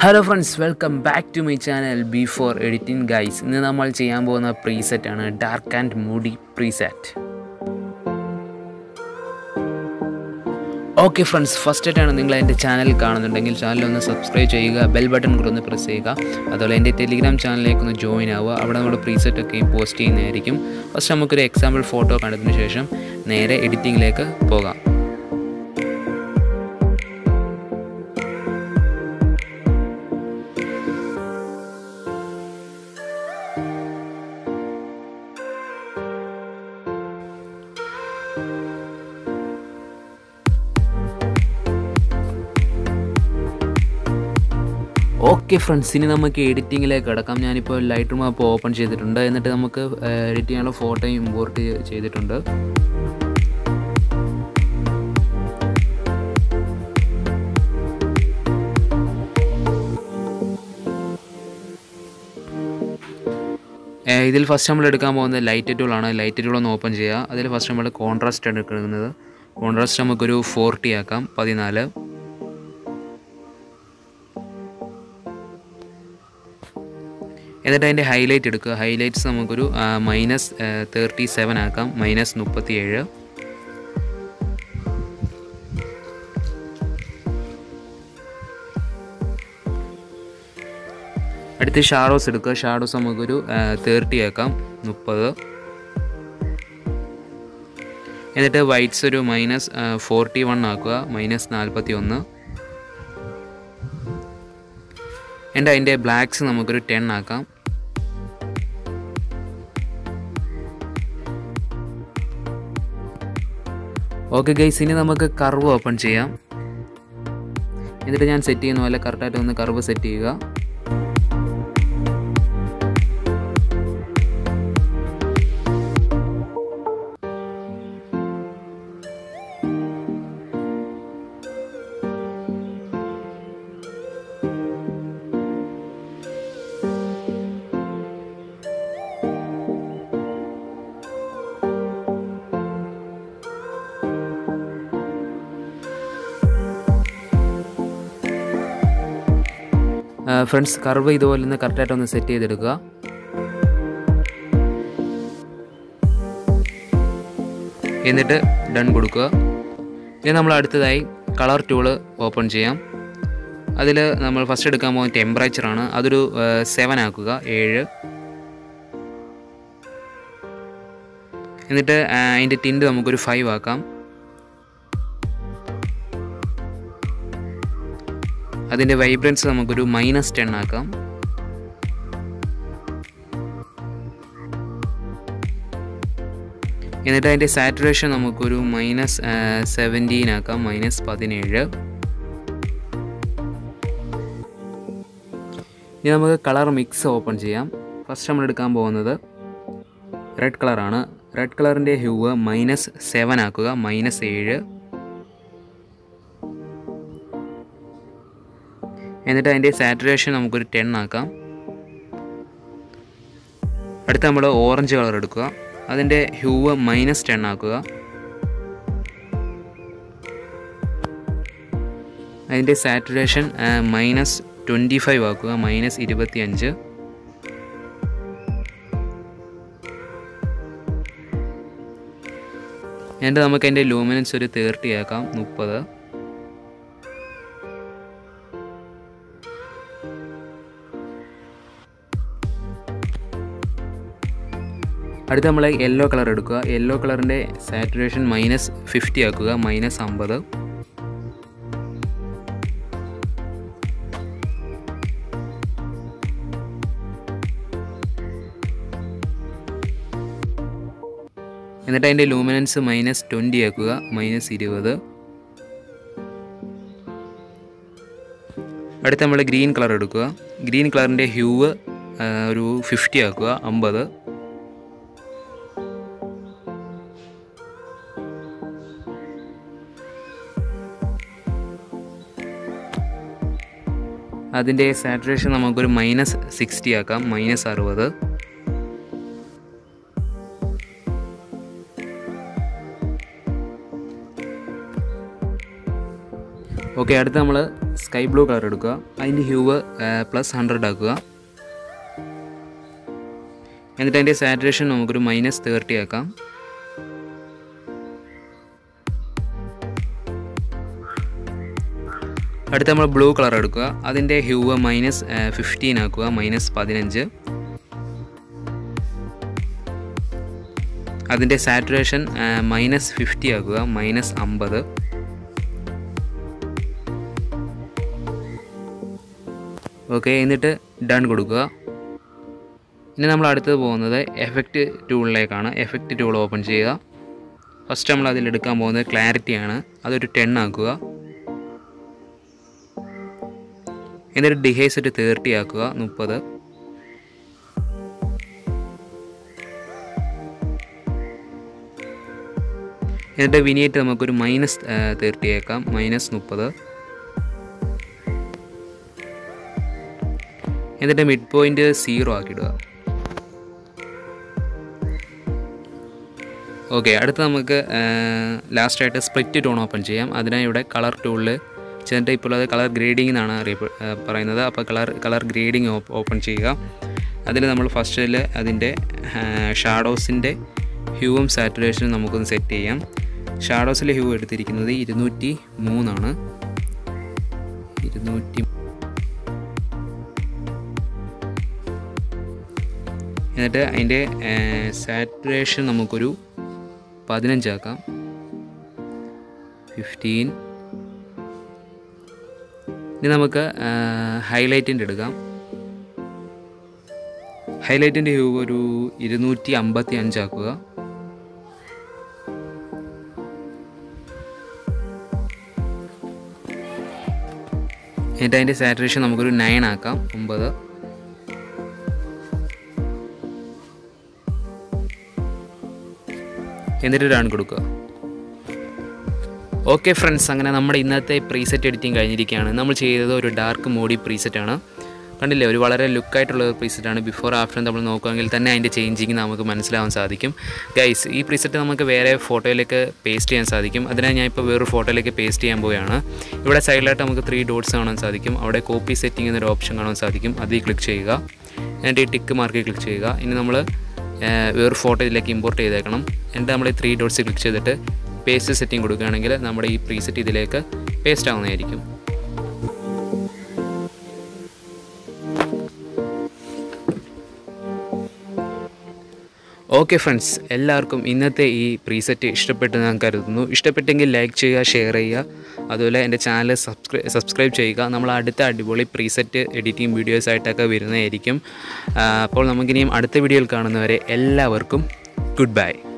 hello friends welcome back to my channel B four editing guys ഇന്ന് നമ്മൾ ചെയ്യാൻ പോകുന്ന പ്രീസെറ്റ് ആണ് dark and moody preset okay friends first ആയിട്ടാണ് നിങ്ങൾ എൻ്റെ ചാനൽ കാണുന്നുണ്ടെങ്കിൽ ചാനൽ ഒന്ന് സബ്സ്ക്രൈബ് ചെയ്യുക ബെൽ ബട്ടൺ കൂടെ ഒന്ന് പ്രസ് ചെയ്യുക അതുപോലെ എൻ്റെ ടെലിഗ്രാം ചാനലിലേക്ക് ഒന്ന് ജോയിൻ ആവുക അവിടെ നമ്മൾ പ്രീസെറ്റ് ഒക്കെയും പോസ്റ്റ് ചെയ്യുന്നതായിരിക്കും ഫസ്റ്റ് നമുക്കൊരു എക്സാമ്പിൾ ഫോട്ടോ കണ്ടതിന് ശേഷം നേരെ എഡിറ്റിങ്ങിലേക്ക് പോകാം ഓക്കെ ഫ്രണ്ട്സ് ഇനി നമുക്ക് എഡിറ്റിങ്ങിലേക്ക് കിടക്കാം ഞാനിപ്പോൾ ലൈറ്റ് റൂം ആപ്പ് ഓപ്പൺ ചെയ്തിട്ടുണ്ട് എന്നിട്ട് നമുക്ക് എഡിറ്റ് ചെയ്യാനുള്ള ഫോട്ടോയും ഇമ്പോർട്ട് ചെയ്തിട്ടുണ്ട് ഇതിൽ ഫസ്റ്റ് നമ്മൾ എടുക്കാൻ പോകുന്നത് ലൈറ്റ് ടൂളാണ് ലൈറ്റ് ടൂൾ ഒന്ന് ഓപ്പൺ ചെയ്യുക അതിൽ ഫസ്റ്റ് നമ്മൾ കോൺട്രാസ്റ്റ് ആണ് എടുക്കുന്നത് കോൺട്രാസ്റ്റ് നമുക്കൊരു ഫോർട്ടി ആക്കാം പതിനാല് എന്നിട്ട് അതിൻ്റെ ഹൈലൈറ്റ് എടുക്കുക ഹൈലൈറ്റ്സ് നമുക്കൊരു മൈനസ് തേർട്ടി സെവൻ ആക്കാം മൈനസ് മുപ്പത്തി ഏഴ് അടുത്ത് ഷാഡോസ് എടുക്കുക ഷാഡോസ് നമുക്കൊരു തേർട്ടി ആക്കാം മുപ്പത് എന്നിട്ട് വൈറ്റ്സ് ഒരു മൈനസ് ഫോർട്ടി വൺ ആക്കുക മൈനസ് നാൽപ്പത്തി ഒന്ന് എൻ്റെ അതിൻ്റെ ബ്ലാക്ക്സ് നമുക്കൊരു ടെൻ ആക്കാം ഓക്കെ ഗൈസ് ഇനി നമുക്ക് കർവ് ഓപ്പൺ ചെയ്യാം എന്നിട്ട് ഞാൻ സെറ്റ് ചെയ്യുന്ന പോലെ കറക്റ്റായിട്ട് ഒന്ന് കർവ് സെറ്റ് ചെയ്യുക ഫ്രണ്ട്സ് കർവ് ഇതുപോലെ ഒന്ന് കറക്റ്റായിട്ട് ഒന്ന് സെറ്റ് ചെയ്തെടുക്കുക എന്നിട്ട് ഡൺ കൊടുക്കുക ഇനി നമ്മൾ അടുത്തതായി കളർ ടൂള് ഓപ്പൺ ചെയ്യാം അതിൽ നമ്മൾ ഫസ്റ്റ് എടുക്കാൻ പോകുന്ന ടെമ്പറേച്ചറാണ് അതൊരു സെവൻ ആക്കുക ഏഴ് എന്നിട്ട് അതിൻ്റെ ടിൻറ്റ് നമുക്കൊരു ഫൈവ് ആക്കാം അതിൻ്റെ വൈബ്രൻസ് നമുക്കൊരു മൈനസ് ടെൻ ആക്കാം എന്നിട്ട് അതിൻ്റെ സാറ്റുറേഷൻ നമുക്കൊരു മൈനസ് സെവൻറ്റീൻ ആക്കാം മൈനസ് പതിനേഴ് ഇനി നമുക്ക് കളർ മിക്സ് ഓപ്പൺ ചെയ്യാം ഫസ്റ്റ് നമ്മൾ എടുക്കാൻ പോകുന്നത് റെഡ് കളറാണ് റെഡ് കളറിൻ്റെ ഹ്യൂവ് മൈനസ് സെവൻ ആക്കുക മൈനസ് ഏഴ് എന്നിട്ട് അതിൻ്റെ സാറ്റുറേഷൻ നമുക്കൊരു ടെൻ ആക്കാം അടുത്ത നമ്മൾ ഓറഞ്ച് കളർ എടുക്കുക അതിൻ്റെ ഹ്യൂവ് മൈനസ് ടെൻ ആക്കുക അതിൻ്റെ സാറ്റുറേഷൻ മൈനസ് ട്വൻറ്റി ഫൈവ് ആക്കുക മൈനസ് ഇരുപത്തി അഞ്ച് എന്നിട്ട് നമുക്ക് അതിൻ്റെ ലൂമിനൻസ് ഒരു തേർട്ടി ആക്കാം മുപ്പത് അടുത്ത് നമ്മൾ യെല്ലോ കളർ എടുക്കുക യെല്ലോ കളറിൻ്റെ സാറ്റുറേഷൻ മൈനസ് ഫിഫ്റ്റി ആക്കുക മൈനസ് അമ്പത് എന്നിട്ട് അതിൻ്റെ ലൂമിനൻസ് മൈനസ് ട്വൻറ്റി ആക്കുക മൈനസ് ഇരുപത് അടുത്ത് നമ്മൾ ഗ്രീൻ കളർ എടുക്കുക ഗ്രീൻ കളറിൻ്റെ ഹ്യൂവ് ഒരു ഫിഫ്റ്റി ആക്കുക അമ്പത് അതിൻ്റെ സാറ്റുറേഷൻ നമുക്കൊരു മൈനസ് സിക്സ്റ്റി ആക്കാം മൈനസ് അറുപത് ഓക്കെ അടുത്ത് നമ്മൾ സ്കൈ ബ്ലൂ കളർ എടുക്കുക അതിൻ്റെ ഹ്യൂവ് പ്ലസ് ഹൺഡ്രഡ് ആക്കുക എന്നിട്ട് അതിൻ്റെ സാറ്റുറേഷൻ നമുക്കൊരു മൈനസ് തേർട്ടി ആക്കാം അടുത്ത് നമ്മൾ ബ്ലൂ കളർ എടുക്കുക അതിൻ്റെ ഹ്യൂവ് മൈനസ് ഫിഫ്റ്റീൻ ആക്കുക മൈനസ് പതിനഞ്ച് അതിൻ്റെ സാറ്റുറേഷൻ മൈനസ് ഫിഫ്റ്റി ആക്കുക മൈനസ് അമ്പത് ഓക്കെ എന്നിട്ട് ഡൺ കൊടുക്കുക ഇനി നമ്മൾ അടുത്തത് പോകുന്നത് എഫക്റ്റ് ടൂളിലേക്കാണ് എഫക്റ്റ് ടൂൾ ഓപ്പൺ ചെയ്യുക ഫസ്റ്റ് നമ്മൾ അതിലെടുക്കാൻ പോകുന്നത് ക്ലാരിറ്റിയാണ് അതൊരു ടെൻ ആക്കുക എന്നിട്ട് ഡിഹൈസ് ഒരു തേർട്ടി ആക്കുക മുപ്പത് എന്നിട്ട് വിനിയേറ്റ് നമുക്കൊരു മൈനസ് തേർട്ടി ആക്കാം മൈനസ് മുപ്പത് എന്നിട്ട് മിഡ് പോയിന്റ് സീറോ ആക്കിയിടുക ഓക്കെ അടുത്ത് നമുക്ക് ലാസ്റ്റായിട്ട് സ്പ്ലിറ്റ് ടോൺ ഓപ്പൺ ചെയ്യാം അതിനായി ഇവിടെ കളർ ടൂളിൽ ചെന്നിട്ട് ഇപ്പോൾ അത് കളർ ഗ്രേഡിംഗ് എന്നാണ് അറിയപ്പെ പറയുന്നത് അപ്പോൾ കളർ കളർ ഗ്രേഡിംഗ് ഓപ്പൺ ചെയ്യുക അതിൽ നമ്മൾ ഫസ്റ്റിൽ അതിൻ്റെ ഷാഡോസിൻ്റെ ഹ്യൂവും സാറ്റുറേഷനും നമുക്കൊന്ന് സെറ്റ് ചെയ്യാം ഷാഡോസിലെ ഹ്യൂ എടുത്തിരിക്കുന്നത് ഇരുന്നൂറ്റി മൂന്നാണ് ഇരുന്നൂറ്റി എന്നിട്ട് അതിൻ്റെ സാറ്റുറേഷൻ നമുക്കൊരു പതിനഞ്ചാക്കാം ഫിഫ്റ്റീൻ ഇനി നമുക്ക് ഹൈലൈറ്റിൻ്റെ എടുക്കാം ഹൈലൈറ്റിൻ്റെ ഹ്യൂ ഒരു ഇരുന്നൂറ്റി അമ്പത്തി അഞ്ചാക്കുക എന്നിട്ട് അതിൻ്റെ സാറ്റുറേഷൻ നമുക്കൊരു നയൻ ആക്കാം ഒമ്പത് എന്നിട്ട് റൺ കൊടുക്കുക ഓക്കെ ഫ്രണ്ട്സ് അങ്ങനെ നമ്മുടെ ഇന്നത്തെ പ്രീസെറ്റ് എഡിറ്റിംഗ് കഴിഞ്ഞിരിക്കുകയാണ് നമ്മൾ ചെയ്തത് ഒരു ഡാർക്ക് മോഡി പ്രീസെറ്റാണ് കണ്ടില്ലേ ഒരു വളരെ ലുക്കായിട്ടുള്ള ഒരു പ്രീസെറ്റാണ് ബിഫോർ ആഫ്റ്റർ നമ്മൾ നോക്കുകയാണെങ്കിൽ തന്നെ അതിൻ്റെ ചേഞ്ചിങ് നമുക്ക് മനസ്സിലാവാൻ സാധിക്കും ഗൈസ് ഈ പ്രീസെറ്റ് നമുക്ക് വേറെ ഫോട്ടോയിലേക്ക് പേസ്റ്റ് ചെയ്യാൻ സാധിക്കും അതിനായി ഞാൻ ഇപ്പോൾ വേറൊരു ഫോട്ടോയിലേക്ക് പേസ്റ്റ് ചെയ്യാൻ പോവുകയാണ് ഇവിടെ സൈഡിലായിട്ട് നമുക്ക് ത്രീ ഡോട്ട്സ് കാണാൻ സാധിക്കും അവിടെ കോപ്പി സെറ്റിംഗ് എന്നൊരു ഓപ്ഷൻ കാണാൻ സാധിക്കും അതിൽ ക്ലിക്ക് ചെയ്യുക എന്നിട്ട് ഈ ടിക്ക് മാർക്കിൽ ക്ലിക്ക് ചെയ്യുക ഇനി നമ്മൾ വേറൊരു ഫോട്ടോ ഇതിലേക്ക് ഇമ്പോർട്ട് ചെയ്തേക്കണം എന്നിട്ട് നമ്മൾ ഈ ത്രീ ഡോട്ട്സ് ക്ലിക്ക് ചെയ്തിട്ട് പേസ്റ്റ് സെറ്റിംഗ് കൊടുക്കുകയാണെങ്കിൽ നമ്മുടെ ഈ പ്രീസെറ്റ് ഇതിലേക്ക് പേസ്റ്റ് ആവുന്നതായിരിക്കും ഓക്കെ ഫ്രണ്ട്സ് എല്ലാവർക്കും ഇന്നത്തെ ഈ പ്രീസെറ്റ് ഇഷ്ടപ്പെട്ടു ഞാൻ കരുതുന്നു ഇഷ്ടപ്പെട്ടെങ്കിൽ ലൈക്ക് ചെയ്യുക ഷെയർ ചെയ്യുക അതുപോലെ എൻ്റെ ചാനൽ സബ്സ്ക്രൈ സബ്സ്ക്രൈബ് ചെയ്യുക നമ്മൾ അടുത്ത അടിപൊളി പ്രീസെറ്റ് എഡിറ്റിംഗ് വീഡിയോസ് ആയിട്ടൊക്കെ വരുന്നതായിരിക്കും അപ്പോൾ നമുക്കിനിയും അടുത്ത വീഡിയോയിൽ കാണുന്നവരെ എല്ലാവർക്കും ഗുഡ് ബൈ